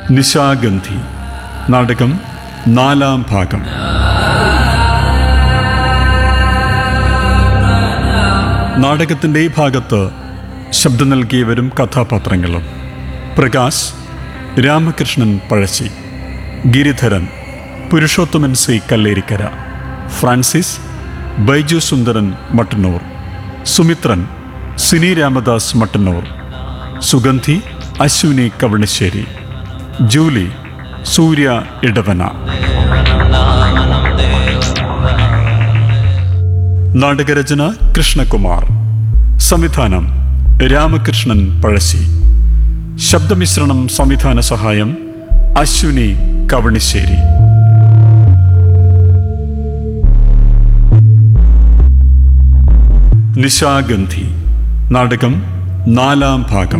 നിശാഗന്ധി നാടകം നാലാം ഭാഗം നാടകത്തിൻ്റെ ഈ ഭാഗത്ത് ശബ്ദം നൽകിയവരും കഥാപാത്രങ്ങളും പ്രകാശ് രാമകൃഷ്ണൻ പഴശ്ശി ഗിരിധരൻ പുരുഷോത്തമൻ സി കല്ലേരിക്കര ഫ്രാൻസിസ് ബൈജു സുന്ദരൻ മട്ടന്നൂർ സുമിത്രൻ സിനി രാമദാസ് മട്ടന്നൂർ സുഗന്ധി അശ്വിനി കവണശ്ശേരി ജൂലി സൂര്യ ഇടവന നാടകരചന കൃഷ്ണകുമാർ സംവിധാനം രാമകൃഷ്ണൻ പഴശ്ശി ശബ്ദമിശ്രണം സംവിധാന സഹായം അശ്വിനി കവണിശ്ശേരി നിശാഗന്ധി നാടകം നാലാം ഭാഗം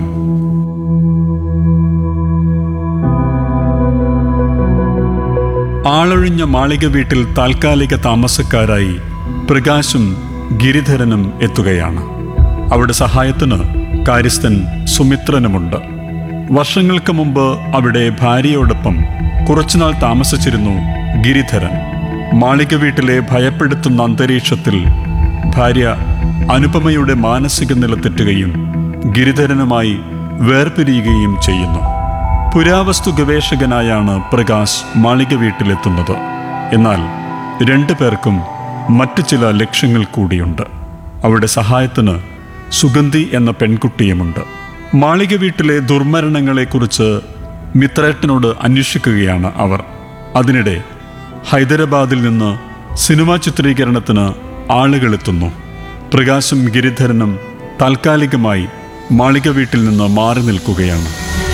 ആളൊഴിഞ്ഞ മാളിക വീട്ടിൽ താൽക്കാലിക താമസക്കാരായി പ്രകാശും ഗിരിധരനും എത്തുകയാണ് അവിടെ സഹായത്തിന് കാര്യസ്ഥൻ സുമിത്രനുമുണ്ട് വർഷങ്ങൾക്ക് മുമ്പ് അവിടെ ഭാര്യയോടൊപ്പം കുറച്ചുനാൾ താമസിച്ചിരുന്നു ഗിരിധരൻ മാളിക വീട്ടിലെ ഭയപ്പെടുത്തുന്ന അന്തരീക്ഷത്തിൽ ഭാര്യ അനുപമയുടെ മാനസിക നില തെറ്റുകയും ഗിരിധരനുമായി വേർപിരിയുകയും ചെയ്യുന്നു പുരാവസ്തു ഗവേഷകനായാണ് പ്രകാശ് മാളിക വീട്ടിലെത്തുന്നത് എന്നാൽ രണ്ടു പേർക്കും മറ്റു ചില ലക്ഷ്യങ്ങൾ കൂടിയുണ്ട് അവിടെ സഹായത്തിന് സുഗന്ധി എന്ന പെൺകുട്ടിയുമുണ്ട് മാളിക വീട്ടിലെ ദുർമരണങ്ങളെക്കുറിച്ച് മിത്രേട്ടനോട് അന്വേഷിക്കുകയാണ് അവർ അതിനിടെ ഹൈദരാബാദിൽ നിന്ന് സിനിമാ ചിത്രീകരണത്തിന് ആളുകളെത്തുന്നു പ്രകാശും ഗിരിധരനും താൽക്കാലികമായി മാളിക വീട്ടിൽ നിന്ന് മാറി നിൽക്കുകയാണ്